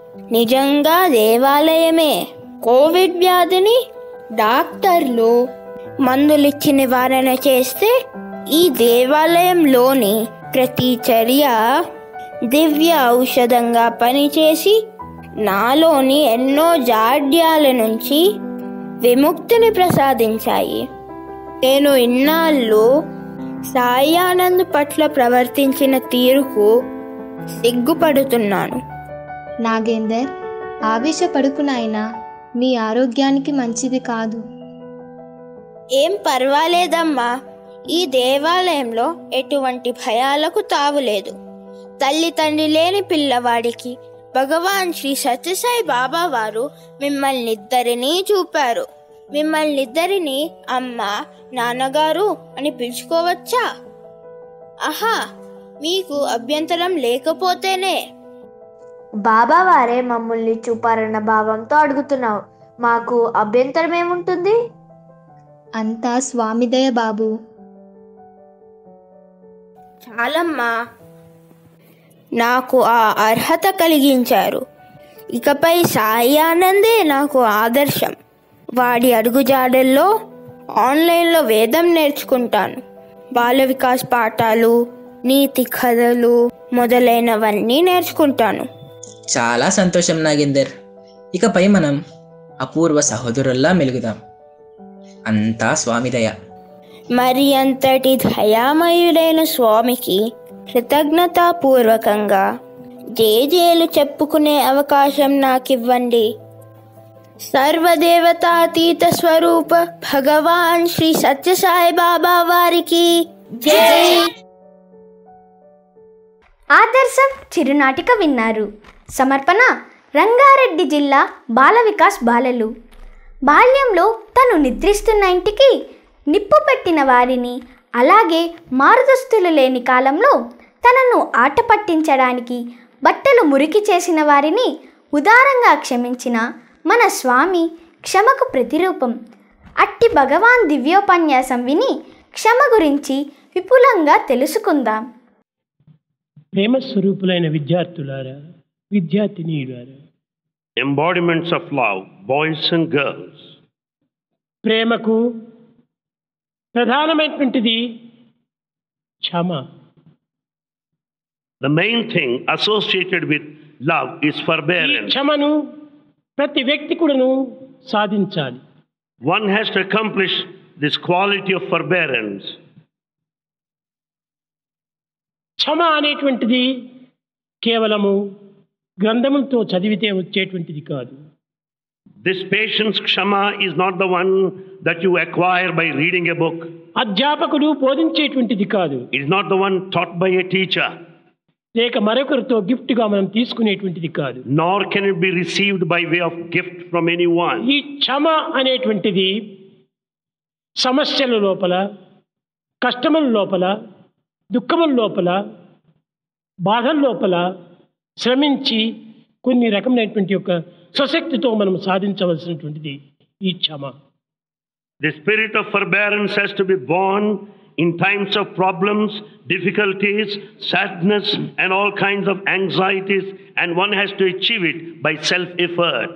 నిజంగా దేవాలయమే కోవిడ్ వ్యాధిని డాక్టర్లు మందులిచ్చి నివారణ చేస్తే ఈ దేవాలయంలోని ప్రతి చర్య దివ్య ఔషధంగా పనిచేసి నాలోని ఎన్నో జాడ్యాల నుంచి విముక్తిని ప్రసాదించాయి నేను ఇన్నాళ్ళు సాయానంద్ పట్ల ప్రవర్తించిన తీరుకు సిగ్గుపడుతున్నాను నాగేందర్ ఆవేశపడుకు నాయనా మీ ఆరోగ్యానికి మంచిది కాదు ఏం పర్వాలేదమ్మా ఈ దేవాలయంలో ఎటువంటి భయాలకు తావులేదు తల్లి తండ్రి లేని పిల్లవాడికి భగవాన్ శ్రీ సత్యసాయి బాబా వారు మిమ్మల్ని ఇద్దరినీ చూపారు మిమ్మల్ని ఇద్దరిని అమ్మ నాన్నగారు అని పిలుచుకోవచ్చా ఆహా మీకు అభ్యంతరం లేకపోతేనే బాబా వారే మమ్మల్ని చూపారన్న భావంతో అడుగుతున్నావు మాకు అభ్యంతరం ఏముంటుంది అంతా స్వామిదయ బాబు చాలమ్మా నాకు ఆ అర్హత కలిగించారు ఇకపై సాయి ఆనందే నాకు ఆదర్శం వాడి అడుగుజాడల్లో ఆన్లైన్లో వేదం నేర్చుకుంటాను బాల వికాస్ పాఠాలు నీతి కథలు మొదలైనవన్నీ నేర్చుకుంటాను చాలా సంతోషం నాగేందర్ ఇకపై మనం అపూర్వ సహోదరుల్లా మెలుగుదాం అంతా స్వామిదయ మరి అంతటి దయామయుడైన స్వామికి కృతజ్ఞతాపూర్వకంగా జేజేలు చెప్పుకునే అవకాశం నాకివ్వండి సర్వదేవతాతీత స్వరూప భగవాన్ శ్రీ సత్యసాయి బాబా వారికి జై ఆదర్శం చిరునాటిక విన్నారు సమర్పణ రంగారెడ్డి జిల్లా బాల వికాస్ బాలలు బాల్యంలో తను నిద్రిస్తున్న ఇంటికి నిప్పు పెట్టిన వారిని అలాగే మారుదుస్తులు లేని కాలంలో తనను ఆట పట్టించడానికి బట్టలు మురికి చేసిన వారిని ఉదారంగా క్షమించిన మన స్వామి క్షమకు ప్రతిరూపం అట్టి భగవాన్ దివ్యోపన్యాసం విని క్షమ గురించి విపులంగా తెలుసుకుందాం ప్రేమ స్వరూపులైన విద్యార్థులారా విద్యార్థినీయులారా embodiments of love, boys and girls. ప్రేమకు ప్రధానమైనటువంటిది క్షమ The main thing associated with love is ఈ forbearance. క్షమను ప్రతి వ్యక్తి కూడాను సాధించాలి One has to accomplish this quality of forbearance. క్షమ అనేటువంటిది కేవలము గ్రంథములతో చదివితే వచ్చేటువంటిది కాదు This patience, kshama, is not the one that you acquire by reading a book. అధ్యాపకుడు బోధించేటువంటిది కాదు It is not the one taught by a teacher, లేక మరొకరితో గిఫ్ట్గా మనం తీసుకునేటువంటిది కాదు nor can it be received by way of gift from anyone. ఈ క్షమ అనేటువంటిది సమస్యల లోపల కష్టముల లోపల దుఃఖముల లోపల బాధల లోపల శ్రమించి కొన్ని రకమైనటువంటి యొక్క స్వశక్తితో మనం సాధించవలసినటువంటిది ఈ క్షమ The spirit of forbearance has to be born in times of problems, difficulties, sadness, and all kinds of anxieties, and one has to achieve it by self effort.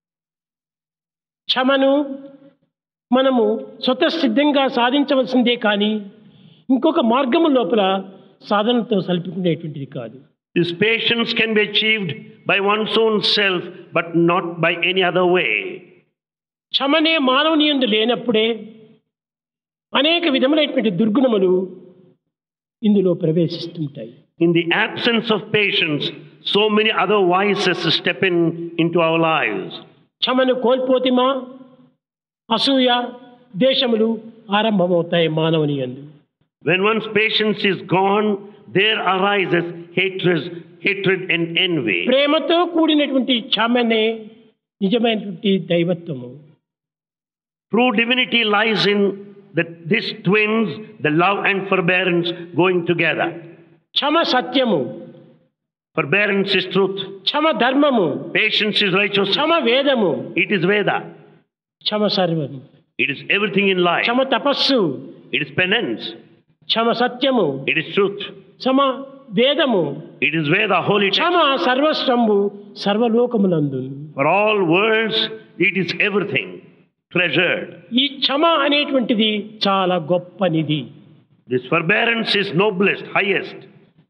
క్షమను మనము స్వతసిద్ధంగా సాధించవలసిందే కానీ ఇంకొక మార్గము లోపల సాధనతో సల్పుకునేటువంటిది కాదు This patience can be achieved by one's own self, but not by any other way. క్షమనే మానవుని యందు లేనప్పుడే అనేక విధములైనటువంటి దుర్గుణములు ఇందులో ప్రవేశిస్తుంటాయి In the absence of patience, so many other vices step in into our lives. క్షమను కోల్పోతిమా అసూయ దేశములు ఆరంభమవుతాయి మానవుని యందు When one's patience is gone, there arises hatred, hatred and envy. ప్రేమతో కూడినటువంటి క్షమనే నిజమైనటువంటి దైవత్వము True divinity lies in the, these twins, the love and forbearance going together. క్షమ సత్యము Forbearance is truth. క్షమ ధర్మము Patience is righteousness. క్షమ వేదము It is Veda. క్షమ సర్వము It is everything in life. క్షమ తపస్సు It is penance. క్షమ సత్యము It is truth. క్షమ వేదము It is where the holy text, క్షమ సర్వస్వంబు సర్వలోకములందు for all worlds, it is everything treasured. ఈ క్షమ అనేటువంటిది చాలా గొప్ప నిధి This forbearance is noblest, highest.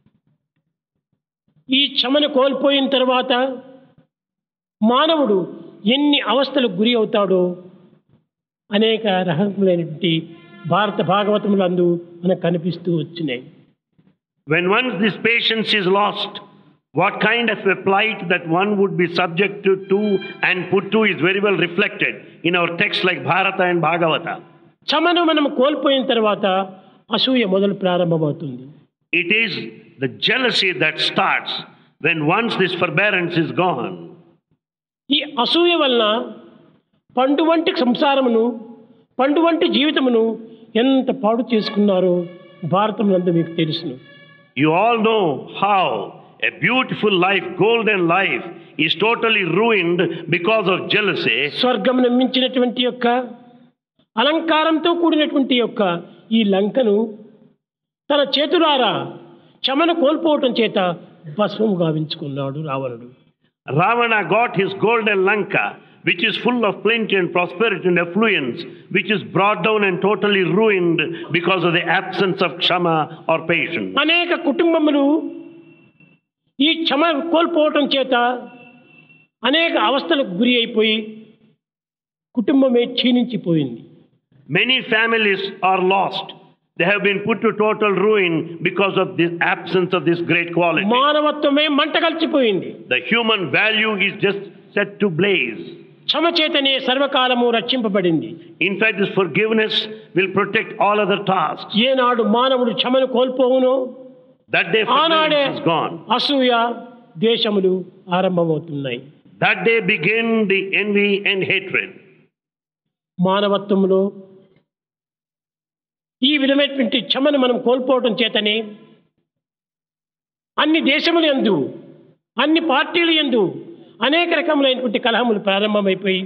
ఈ క్షమను కోల్పోయిన తర్వాత మానవుడు ఎన్ని అవస్థలకు గురి అవుతాడో అనేక రకములైనటువంటి భారత భాగవతములందు మనకు కనిపిస్తూ వచ్చినాయి When once this patience is lost, what kind of a plight that one would be subjected to and put to is very well reflected in our texts like Bharata and Bhagavata. క్షమను మనం కోల్పోయిన తర్వాత అసూయ మొదలు ప్రారంభమవుతుంది It is the jealousy that starts when once this forbearance is gone. ఈ అసూయ వలన పండు వంటి సంసారమును పండు వంటి జీవితమును ఎంత పాడు చేసుకున్నారో భారతమునందు మీకు తెలుసును You all know how a beautiful life, golden life, is totally ruined because of jealousy. స్వర్గమును మించినటువంటి యొక్క అలంకారంతో కూడినటువంటి యొక్క ఈ లంకను తన చేతులారా క్షమను కోల్పోవటం చేత భస్మము గావించుకున్నాడు రావణుడు Ravana got his golden Lanka, which is full of plenty and prosperity and affluence, which is brought down and totally ruined because of the absence of kshama or patience. అనేక కుటుంబములు ఈ క్షమ కోల్పోవటం చేత అనేక అవస్థలకు గురి అయిపోయి కుటుంబమే క్షీణించిపోయింది Many families are lost. They have been put to total ruin because of the absence of this great quality. మానవత్వమే మంట కలిసిపోయింది The human value is just set to blaze. క్షమ చేతనే సర్వకాలము రక్షింపబడింది In fact, this forgiveness will protect all other tasks. ఏనాడు మానవుడు క్షమను కోల్పోవునో That day ఆనాడే forgiveness is gone. అసూయ దేశములు ఆరంభమవుతున్నాయి That day begin the envy and hatred. మానవత్వంలో ఈ విధమైనటువంటి క్షమను మనం కోల్పోవటం చేతనే అన్ని దేశముల యందు అన్ని పార్టీలు యందు అనేక రకములైనటువంటి కలహములు ప్రారంభమైపోయి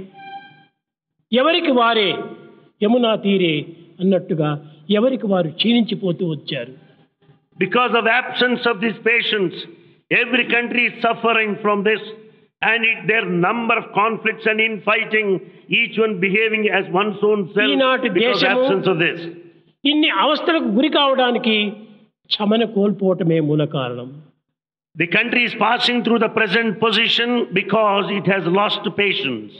ఎవరికి వారే యమునా తీరే అన్నట్టుగా ఎవరికి వారు క్షీణించిపోతూ వచ్చారు Because of absence of this patience, every country is suffering from this, and it, their number of conflicts and infighting, each one behaving as one's own self ఈనాటి because of దేశము absence of this. ఇన్ని అవస్థలకు గురి కావడానికి క్షమను కోల్పోవటమే మూల కారణం The country is passing through the present position because it has lost patience.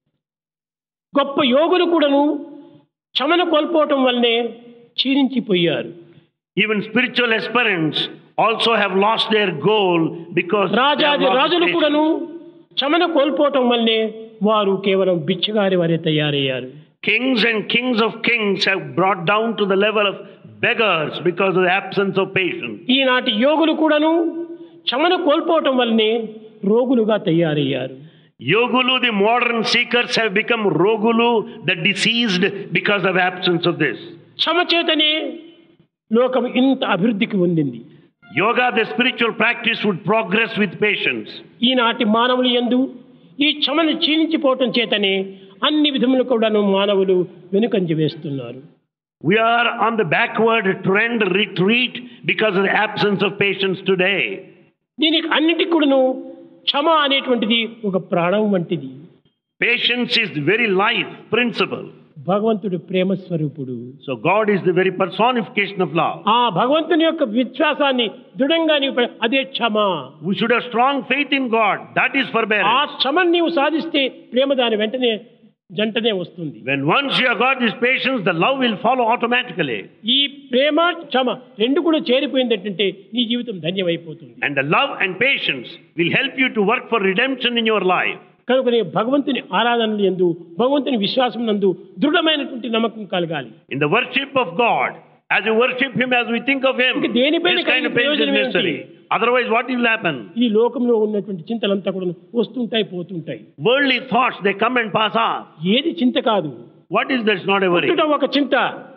గొప్ప యోగులు కూడాను క్షమను కోల్పోవటం వల్లనే క్షీణించిపోయారు Even spiritual aspirants also have lost their goal because they have రాజాది lost రాజులు patience. కూడాను క్షమను కోల్పోవటం వల్లనే వారు కేవలం బిచ్చగారి వరే తయారయ్యారు Kings and kings of kings have brought down to the level of beggars because of the absence of patience. ఈనాటి యోగులు కూడాను క్షమను కోల్పోవటం వల్లనే రోగులుగా తయారయ్యారు Yogulu, the modern seekers, have become Rogulu, the diseased, because of absence of this. క్షమ చేతనే లోకం ఇంత అభివృద్ధికి పొందింది Yoga, the spiritual practice, would progress with patience. ఈనాటి మానవులు యందు ఈ క్షమను క్షీణించిపోవటం చేతనే అన్ని విధములు కూడాను మానవులు వెనుకంజ వేస్తున్నారు We are on the backward trend retreat because of the absence of patience today. దీనికి అన్నిటికి కూడాను క్షమ అనేటువంటిది ఒక ప్రాణం వంటిది Patience is the very life principle. భగవంతుడు ప్రేమ స్వరూపుడు So God is the very personification of love. ఆ భగవంతుని యొక్క విశ్వాసాన్ని దృఢంగా నీవు పె- అదే క్షమ We should have strong faith in God. That is ఆ forbearance. క్షమను నీవు సాధిస్తే ప్రేమ దాని వెంటనే జంటనే వస్తుంది When once you have got this patience, the love will follow automatically. ఈ ప్రేమ క్షమ రెండు కూడా చేరిపోయిందంటే నీ జీవితం ధన్యమైపోతుంది And the love and patience will help you to work for redemption in your life. కనుక నీ భగవంతుని ఆరాధనలు ఎందు భగవంతుని విశ్వాసం నందు దృఢమైనటువంటి నమ్మకం కలగాలి In the worship of God, as you worship Him, as we think of Him, ఇంక దేనిపైన this kind of కలిగే patience is ప్రయోజనం necessary. ఏంటి? Otherwise, what will happen? ఈ లోకంలో ఉన్నటువంటి చింతలంతా కూడా వస్తుంటాయి పోతుంటాయి Worldly thoughts, they come and pass off. ఏది చింత కాదు What is that's not a worry? పుట్టుట ఒక చింత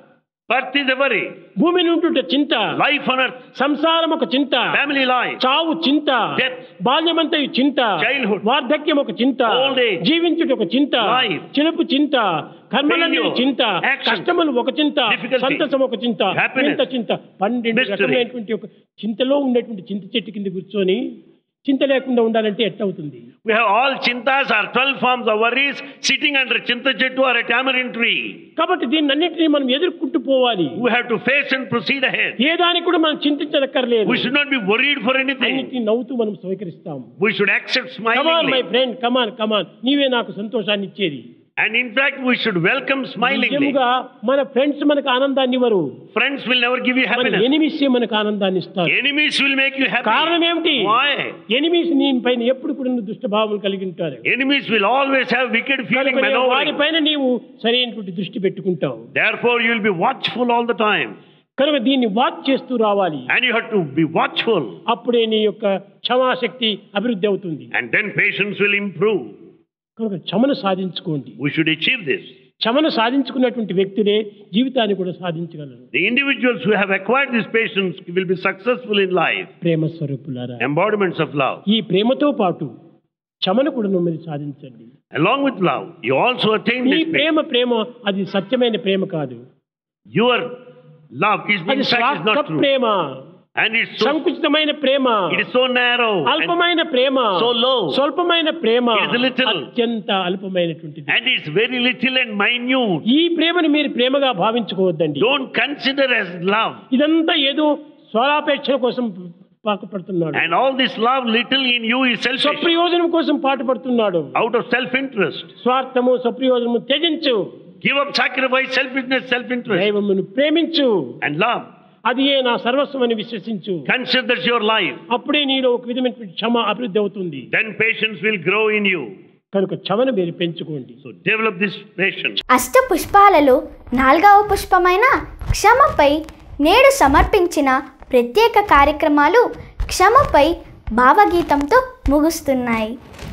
Birth is a worry. భూమి నుండి చింత Life on earth, సంసారం ఒక చింత family life, చావు చింత Death. బాల్యమంతయు చింత Childhood. వార్ధక్యం ఒక చింత Old age. జీవించుట ఒక చింత Life. చిలుపు చింత కర్మలన్నీ Failure. చింత Action. కష్టములు ఒక చింత Difficulty. సంతసం ఒక చింత Happiness. ఎంత చింత పన్నెండు Mystery. రకమైనటువంటి ఒక చింతలో ఉండేటువంటి చింత చెట్టు కింద కూర్చొని చింత లేకుండా ఉండాలంటే ఎట్లవుతుంది we have all chintas or 12 forms of worries sitting under chinta chettu or a tamarind tree. కాబట్టి దీన్ని అన్నింటినీ మనం ఎదుర్కొంటూ పోవాలి We have to face and proceed ahead. ఏ దానికి కూడా మనం చింతించనక్కర్లేదు We should not be worried for anything. అన్నిటినీ నవ్వుతూ మనం స్వీకరిస్తాం We should accept come on my smilingly. Friend come on come on నీవే నాకు సంతోషాన్ని ఇచ్చేది And in fact, we should welcome smilingly. నిజముగా మన ఫ్రెండ్స్ మనకు ఆనందాన్ని ఇవ్వరు Friends will never give you మన happiness. ఎనిమిస్ మనకు ఆనందాన్ని ఇస్తారు Enemies will make you happy. కారణం ఏమిటి Why? ఎనిమిస్ నీ పైన ఎప్పుడు కూడా నువ్వు దుష్టభావం కలిగి ఉంటారు Enemies will always have wicked feeling కనుక maneuvering. వారిపైన నీవు సరైనటువంటి దృష్టి పెట్టుకుంటావు Therefore, you will be watchful all the time. కనుక దీన్ని వాచ్ చేస్తూ రావాలి And you have to be watchful. అప్పుడే నీ యొక్క క్షమాశక్తి అభివృద్ధి అవుతుంది And then patience will improve. కనుక క్షమను సాధించుకోండి We should achieve this. క్షమను సాధించుకున్నటువంటి వ్యక్తులే జీవితాన్ని కూడా సాధించగలరు The individuals who have acquired this patience will be successful in life. ప్రేమ స్వరూపులారా Embodiments of love. ఈ ప్రేమతో పాటు క్షమను కూడా మీరు సాధించండి Along with love, you also attain ఈ this patience. ప్రేమ ప్రేమ అది సత్యమైన ప్రేమ కాదు Your love is అది in fact is స్వార్థ not true. Prema And it's so, సంకుచితమైన Prema it is so narrow. And, అల్పమైన ప్రేమ so low. స్వల్పమైన ప్రేమ It is little. అత్యంత అల్పమైనటువంటిది and it's very little and minute. ఈ ప్రేమని మీరు ప్రేమగా భావించుకోవద్దండి Don't consider as love. ఇదంతా ఏదో స్వలాపేక్ష కోసం పాకుపడుతున్నాడు And all this love little in you is selfish. స్వప్రయోజనం కోసం పాటుపడుతున్నాడు Out of self-interest. స్వార్థము స్వప్రయోజనము త్యజించు Give up sacrifice, selfishness, self-interest. దైవమును ప్రేమించు And love. అది ఏ నా సర్వస్వం అని విశ్వసించు Consider that's your life. అప్పుడే నీలో ఒక విధమైనటువంటి క్షమ అభివృద్ధి అవుతుంది Then patience will grow in you. కనుక క్షమను మీరు పెంచుకోండి So develop this patience. అష్ట పుష్పాలలో నాలుగవ పుష్పమైన క్షమపై నేడు సమర్పించిన ప్రత్యేక కార్యక్రమాలు క్షమపై భావగీతంతో ముగుస్తున్నాయి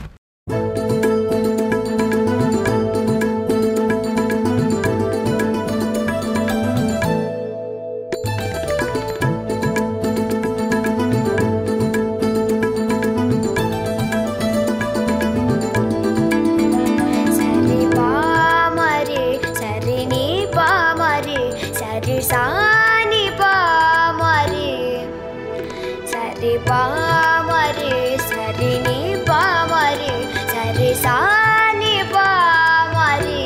సరి పామరి సరి నీ పామరి సరి సాని పామరి సరి పామరి సరి నీ పామరి సరి సాని పామరి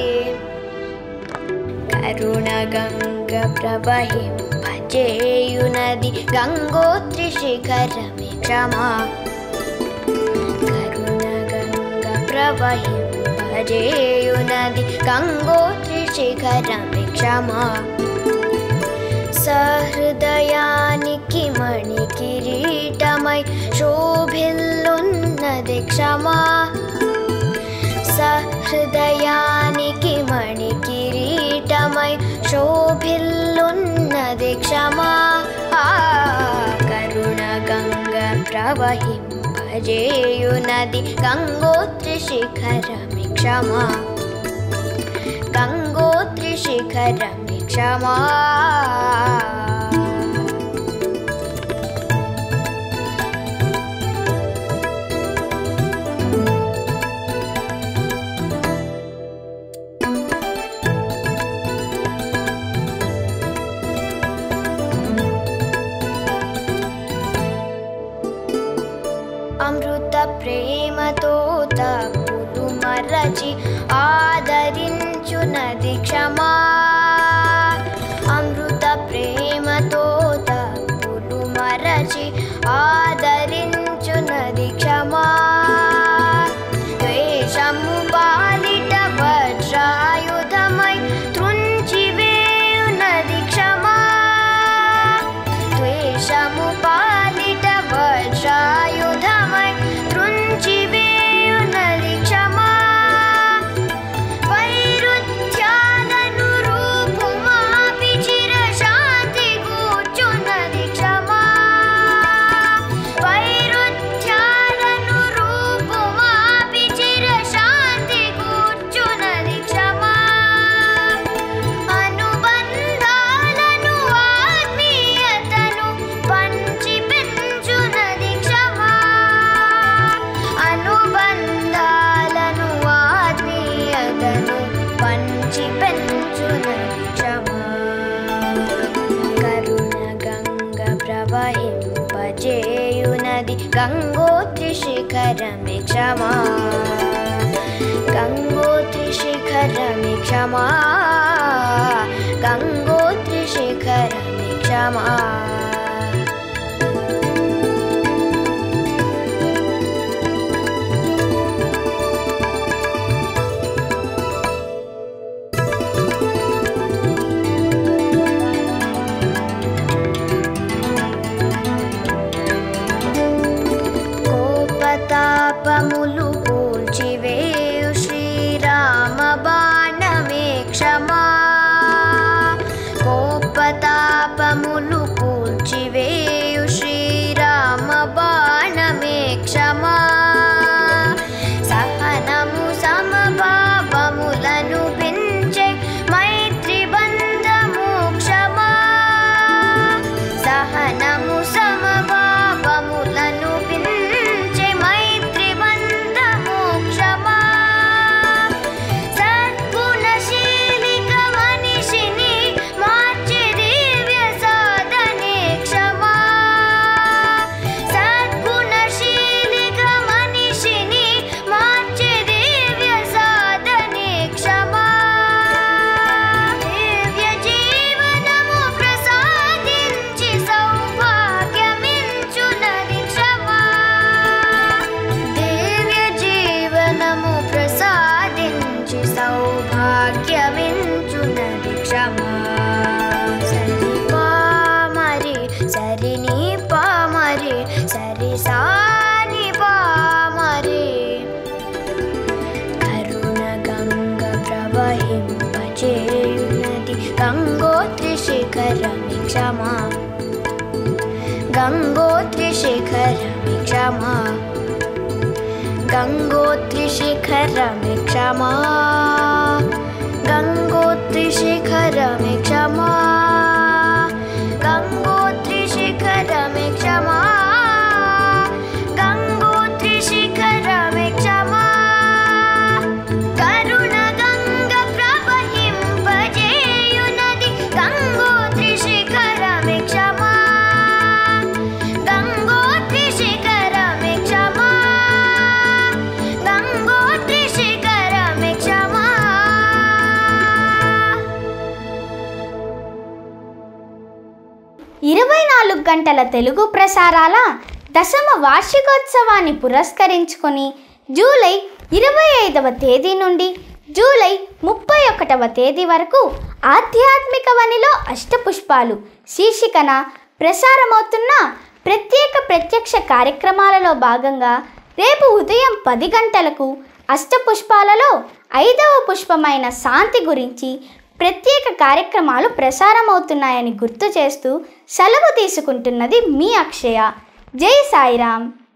కరుణ గంగ ప్రవహింపజేయునది గంగోత్రి శిఖరమి క్షమా కరుణ గంగ ప్రవహింపజేయునది గంగోత్రి శిఖరమి క్షమా సహృదయానికి మణి కిరీటమై శోభిల్లున్నది క్షమా సహృదయానికి మణి కిరీటమై శోభిల్లున్నది క్షమా ఆ, కరుణ గంగ ప్రవహింపజేయునది గంగోత్రి శిఖరమి క్షమా గంగోత్రి శిఖరమి క్షమా అమృత ప్రేమతో తప్పులు మరచి ఆదరించునది క్షమా అమృత ప్రేమతో తప్పులు మరచి ఆదరించునది క్షమా ద్వేషము బాలిట వజ్రాయుధమై త్రుంచి వేయునది క్షమా ద్వేషము పాలిట వజ్రాయుధమై త్రుంచి వేయునది క్షమా వైరుధ్యాలను చేయునది గంగోత్రి శిఖరమే క్షమా గంగోత్రి శిఖరమే క్షమా గంగోత్రి శిఖరమే క్షమా కోపతాపములు కూల్చివేయు శ్రీరామ బాణమే క్షమా కోపతాపములు కూల్చివేయు శ్రీరామ బాణమే క్షమా సహనము సమభావములను పెంచే మైత్రి బంధము క్షమా సహనము సమభావములను పెంచే మైత్రి బంధము క్షమా సద్గుణశీలిక మనిషిని మార్చే దివ్య సాధనే క్షమా సద్గుణశీలిక మనిషిని మార్చే దివ్య సాధనే క్షమా దివ్య జీవనము ప్రసాదించి సౌభాగ్యమించునది క్షమా దివ్య జీవనము ప్రసాదించి సౌభాగ్యమించునది క్షమా సరి పామరి సరి నీ పామరి సరి సాని పామరి కరుణ గంగ ప్రవహింపచేయునది గంగోత్రి శిఖరమి క్షమా గంగోత్రి శిఖరమి క్షమా గంగోత్రి శిఖరమి క్షమా గంగోత్రి శిఖరమి క్షమా గంగోత్రి శిఖరమి క్షమా గంగోత్రి శిఖరమి క్షమా కరుణ గంగ ప్రవహింపజేయునది గంగోత్రి శిఖరమి క్షమా గంగోత్రి శిఖరమి క్షమా గంగోత్రి శిఖరమి క్షమా ఇరవై నాలుగు గంటల తెలుగు ప్రసారాల దశమ వార్షికోత్సవాన్ని పురస్కరించుకొని జూలై ఇరవై ఐదవ తేదీ నుండి జూలై ముప్పై ఒకటవ తేదీ వరకు ఆధ్యాత్మిక వనిలో అష్టపుష్పాలు శీర్షికన ప్రసారమవుతున్న ప్రత్యేక ప్రత్యక్ష కార్యక్రమాలలో భాగంగా రేపు ఉదయం పది గంటలకు అష్టపుష్పాలలో ఐదవ పుష్పమైన శాంతి గురించి ప్రత్యేక కార్యక్రమాలు ప్రసారమవుతున్నాయని గుర్తు చేస్తూ సెలవు తీసుకుంటున్నది మీ అక్షయ జై సాయిరామ్